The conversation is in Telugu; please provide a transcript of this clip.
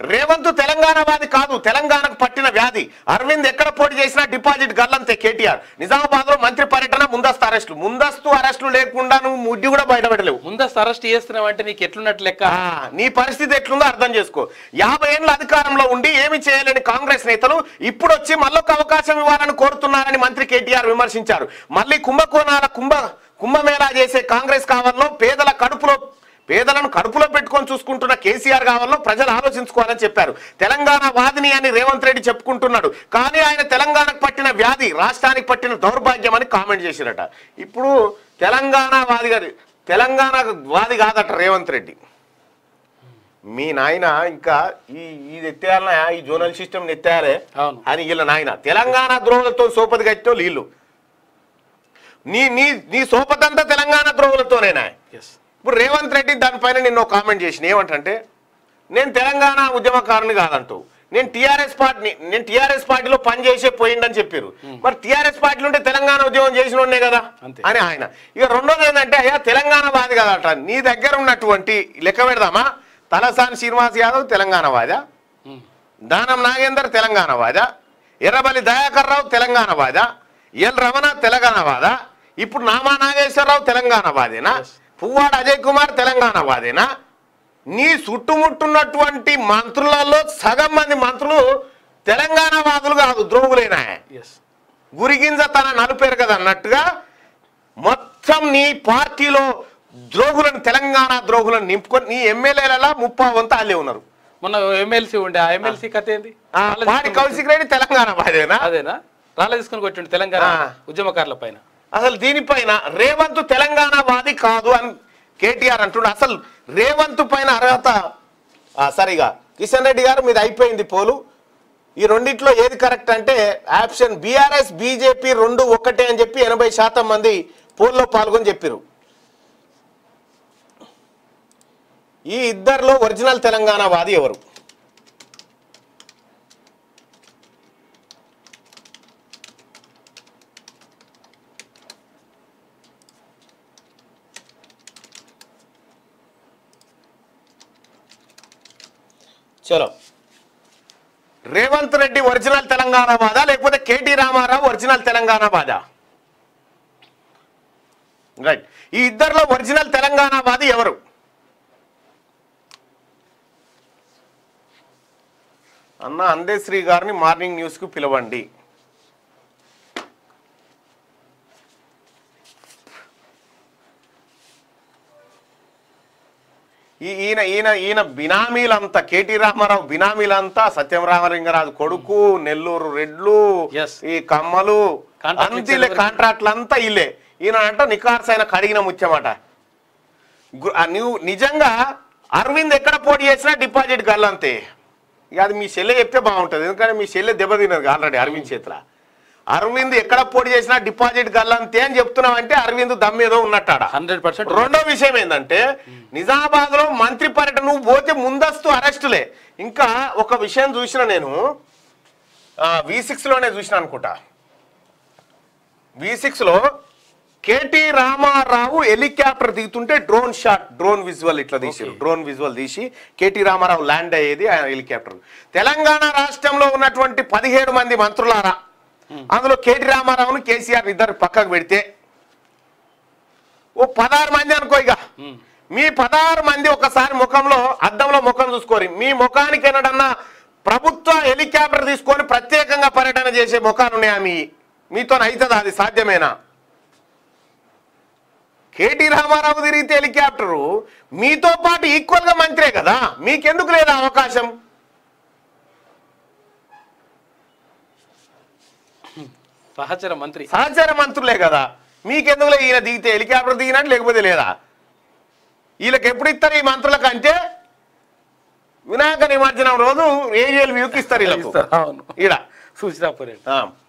రేవంత్ తెలంగాణవాది కాదు తెలంగాణకు పట్టిన వ్యాధి అరవింద్ ఎక్కడ పోటీ చేసినా డిపాజిట్ గల్లంతే కేటీఆర్ నిజామాబాద్ లో మంత్రి పర్యటన ముందస్తు అరెస్టులు ముందస్తు అరెస్టులు లేకుండా నువ్వు ముడ్డి కూడా బయటపెట్టలేవు ముందస్తు అరెస్ట్ చేస్తున్నావు అంటే నీకు ఎట్లున్నట్టు లెక్క ఆ, నీ పరిస్థితి ఎట్లుందో అర్థం చేసుకో యాభై ఏళ్ళ అధికారంలో ఉండి ఏమి చేయలేని కాంగ్రెస్ నేతలు ఇప్పుడు వచ్చి మళ్ళొక అవకాశం ఇవ్వాలని కోరుతున్నారని మంత్రి కేటీఆర్ విమర్శించారు మళ్ళీ కుంభకోణాల కుంభ కుంభమేళా చేసే కాంగ్రెస్ కావాలో పేదల కడుపులో పేదలను కడుపులో పెట్టుకొని చూసుకుంటున్న కేసీఆర్ కావాలో ప్రజలు ఆలోచించుకోవాలని చెప్పారు తెలంగాణ వాదిని అని రేవంత్ రెడ్డి చెప్పుకుంటున్నాడు కానీ ఆయన తెలంగాణకు పట్టిన వ్యాధి రాష్ట్రానికి పట్టిన దౌర్భాగ్యం అని కామెంట్ చేసిరట ఇప్పుడు తెలంగాణ వాది గారి తెలంగాణ వాది కాదట రేవంత్ రెడ్డి మీ నాయన ఇంకా ఈ ఇది ఎత్తేయాలనా ఈ జోనల్ సిస్టమ్ ఎత్తేయాలి అవును. అని వీళ్ళ నాయన తెలంగాణ ద్రోహులతో సోపతి కట్టో వీళ్ళు నీ నీ నీ సోపతంతా తెలంగాణ ద్రోహులతోనేనా ఎస్ ఇప్పుడు రేవంత్ రెడ్డి దానిపైన నిన్న ఒక కామెంట్ చేసిన ఏమంటే నేను తెలంగాణ ఉద్యమకారుని కాదంటూ నేను టీఆర్ఎస్ పార్టీ నేను టీఆర్ఎస్ పార్టీలో పనిచేసే పోయిండని చెప్పారు మరి టీఆర్ఎస్ పార్టీలో ఉంటే తెలంగాణ ఉద్యమం చేసిన వాడినే కదా అంతే. అని ఆయన ఇక రెండోది ఏంటంటే అయ్యా తెలంగాణ వాది కదట నీ దగ్గర ఉన్నటువంటి లెక్క పెడదామా తలసాని శ్రీనివాస్ యాదవ్ తెలంగాణ వాదా దానం నాగేందర్ తెలంగాణ వాదా ఎర్రబలి దయాకర్ రావు తెలంగాణ వాదా ఎల్ రమణ తెలంగాణ వాదా ఇప్పుడు నామా నాగేశ్వరరావు తెలంగాణ వాదేనా పువ్వాడ అజయ్ కుమార్ తెలంగాణ వాదేనా నీ చుట్టుముట్టున్నటువంటి మంత్రులలో సగం మంది మంత్రులు తెలంగాణ వాదులు కాదు ద్రోగులేనా ఎస్ గురిగింజ తన నలుపేరు కదా అన్నట్టుగా మొత్తం నీ పార్టీలో ద్రోహులను తెలంగాణ ద్రోహులను నింపుకొని నీ ఎమ్మెల్యేలలో ముప్పా వంత అల్లే ఉన్నారు మొన్న ఎమ్మెల్సీ ఉండే ఆ ఎమ్మెల్సీ కథ ఏంది ఆ, రాళ్ళ పాడి తీసుకొని కౌశిక్ రెడ్డి తెలంగాణ వాదేనా కొట్టిండు. అదేనా రాళ్ళ తీసుకొని కొట్టిండు తెలంగాణ ఆ. ఉద్యమకారుల పైన అసలు దీనిపైన రేవంత్ తెలంగాణ వాది కాదు అని కేటీఆర్ అంటుండే అసలు రేవంత్ పైన అర్హత ఆ, సరిగా కిషన్ రెడ్డి గారు మీది అయిపోయింది పోలు ఈ రెండిట్లో ఏది కరెక్ట్ అంటే ఆప్షన్ బీఆర్ఎస్ బీజేపీ రెండు ఒక్కటే అని చెప్పి ఎనభై శాతం మంది పోల్లో పాల్గొని చెప్పారు ఈ ఇద్దరిలో ఒరిజినల్ తెలంగాణ వాది ఎవరు చలో రేవంత్ రెడ్డి ఒరిజినల్ తెలంగాణ వాదా లేకపోతే కేటీ రామారావు ఒరిజినల్ తెలంగాణ వాదా రైట్ ఈ ఇద్దరిలో ఒరిజినల్ తెలంగాణ వాది ఎవరు అన్న అందేశ్రీ గారిని మార్నింగ్ న్యూస్కు పిలవండి ఈ- ఈయన ఈయన ఈయన బినామీలంతా కేటీ రామారావు బినామీలంతా సత్యం రామలింగరాజు కొడుకు నెల్లూరు రెడ్లు Yes. ఈ కమ్మలు Contract అంతిలే ఇచ్చేది కాంట్రాక్ట్లు అంతా ఇల్లే ఈయన అంట నికార్సైన కడిగిన ముత్యమాట గు- ఆ నువ్వు నిజంగా అరవింద్ ఎక్కడ పోటీ చేసినా డిపాజిట్ గల్లంతే ఇక అది మీ చెల్లె చెప్తే బాగుంటుంది ఎందుకంటే మీ చెల్లె దెబ్బతిన్నది ఆల్రెడీ అరవింద్ చేతుల అరవింద్ ఎక్కడ పోటీ చేసినా డిపాజిట్ గల్లంతే అని చెప్తున్నావంటే అరవింద్ దమ్మేదో ఉన్నట్టాడ హండ్రెడ్ పర్సెంట్ రెండో విషయం ఏంటంటే నిజామాబాద్ లో మంత్రి పర్యటన నువ్వు పోతే ముందస్తు అరెస్టులే ఇంకా ఒక విషయం చూసిన నేను వి సిక్స్ లోనే చూసిన అనుకుంటా వి సిక్స్ లో కేటీ రామారావు హెలికాప్టర్ దిగుతుంటే డ్రోన్ షాట్ డ్రోన్ విజువల్ ఇట్లా తీసారు డ్రోన్ విజువల్ తీసి కేటీ రామారావు ల్యాండ్ అయ్యేది ఆయన హెలికాప్టర్ తెలంగాణ రాష్ట్రంలో ఉన్నటువంటి పదిహేడు మంది మంత్రులారా అందులో కేటీ రామారావును కేసీఆర్ ఇద్దరు పక్కకు పెడితే ఓ పదహారు మంది అనుకో ఇక మీ పదహారు మంది ఒకసారి ముఖంలో అద్దంలో ముఖం చూసుకోరి మీ ముఖానికి ఎన్నడన్నా ప్రభుత్వ హెలికాప్టర్ తీసుకొని ప్రత్యేకంగా పర్యటన చేసే ముఖాలు ఉన్నాయా మీ మీతో అవుతుందా అది సాధ్యమేనా కేటీ రామారావు తిరిగితే హెలికాప్టరు మీతో పాటు ఈక్వల్ గా మంత్రే కదా మీకెందుకు లేదా అవకాశం సహచర మంత్రి సహచార మంత్రులే కదా మీకెందుకులే ఈయన దిగితే హెలికాప్టర్ దిగినట్టు లేకపోతే లేదా వీళ్ళకి ఎప్పుడు ఇస్తారు ఈ మంత్రులకు అంటే వినాయక నిమజ్జనం రోజు ఏరియల్ వ్యూకి ఇస్తారు వీళ్ళకు ఇస్తారు, అవును ఈడ చూసిరాపురే ఆ.